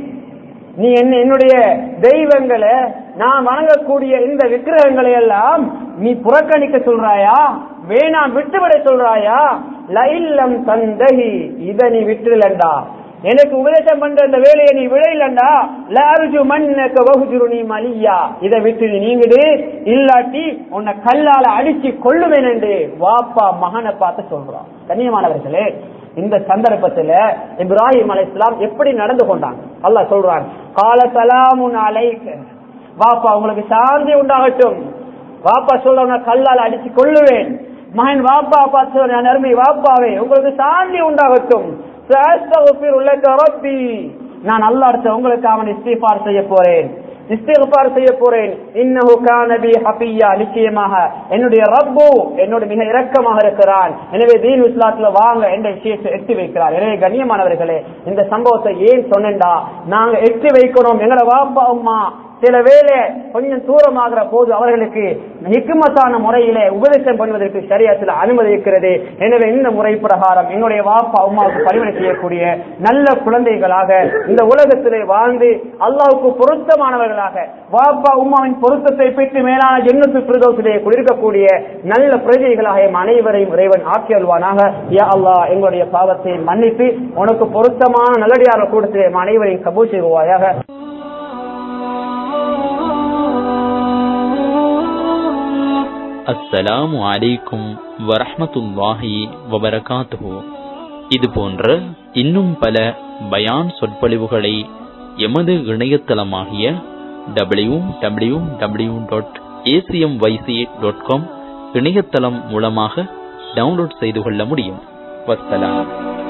நீ என்ன என்னுடைய தெய்வங்களை நான் வணங்கக்கூடிய இந்த விக்கிரகங்களை எல்லாம் நீ புறக்கணிக்க சொல்றாயா வேணாம் விட்டுவிட சொல்றாயா லைல்லம் தந்தகி இத நீ விட்டுலண்டா எனக்கு உபதேசம் பண்ற இந்த வேலையை நீ விடையிலண்டா லாருஜு மண்ணக்க வகுஜுரு நீ மலியா இதை விட்டு நீ நீங்கிடு இல்லாட்டி உன்னை கல்லால அடிச்சு கொள்ளுவேன் என்று வாப்பா மகனை பார்த்து சொல்றான் கண்ணியமானவர்களே இந்த சந்தர்ப்பத்துல இப்ராஹிம் அலைஹிஸ்ஸலாம் எப்படி நடந்து கொண்டாங்க அல்லாஹ் சொல்றான் கால சலாமுன் அலைக்க வாப்பா உங்களுக்கு சாந்தி உண்டாகட்டும் வாப்பா சொல்ல கல்லால் அடிச்சு கொள்ளுவேன் மகன் வாப்பா பார்த்து நான் அருமை வாப்பாவே உங்களுக்கு சாந்தி உண்டாகட்டும் சாஸ்தகுஃபிர் உள்ளக ரப்பி நான் அல்லா அடுத்த உங்களுக்கு அவன் இஸ்திஃபார் செய்ய போறேன் இஸ்திஃபார் செய்ய போறேன் இன்னஹு கான பி ஹபியா நிச்சயமாக என்னுடைய ரப்பு என்னோட மிக இரக்கமாக இருக்கிறான் எனவே தீன் இஸ்லாத்துல வாங்க என்ற விஷயத்தை எட்டி வைக்கிறார் எனவே கண்ணியமானவர்களே இந்த சம்பவத்தை ஏன் சொன்னேன்டா நாங்க எட்டி வைக்கணும் எங்களோட வாப்பா அம்மா சில வேளை கொஞ்சம் தூரமாகிற போது அவர்களுக்கு ஹிக்குமத்தான முறையிலே உபதேசம் பண்ணுவதற்கு சரியத்தில் அனுமதி இருக்கிறது எனவே இந்த முறை பிரகாரம் என்னுடைய வாப்பா அம்மாவுக்கு பரிமணி செய்யக்கூடிய நல்ல குழந்தைகளாக இந்த உலகத்திலே வாழ்ந்து அல்லாவுக்கு பொருத்தமானவர்களாக வாப்பா உம்மாவின் பொருத்தத்தை பெற்று மேலான ஜென்னத்து பிரதோசிலே குளிர்க்கக்கூடிய நல்ல பிரஜைகளாக எம் அனைவரையும் இறைவன் ஆக்கி அல்வானாக யா அல்லாஹ் எங்களுடைய பாவத்தை மன்னித்து உனக்கு பொருத்தமான நல்லடியார கூட்டத்திலே எம் அனைவரையும் கபூல் செய்வாயாக
அஸ்ஸலாமு அலைக்கும் வரஹ்மத்துல்லாஹி வபரகாத்துஹு இது போன்ற இன்னும் பல பயான் சொற்பொழிவுகளை எமது இணையதளமாகிய W W W dot A C M Y C dot com இணையதளம் மூலமாக டவுன்லோட் செய்து கொள்ள முடியும் வஸ்ஸலாம்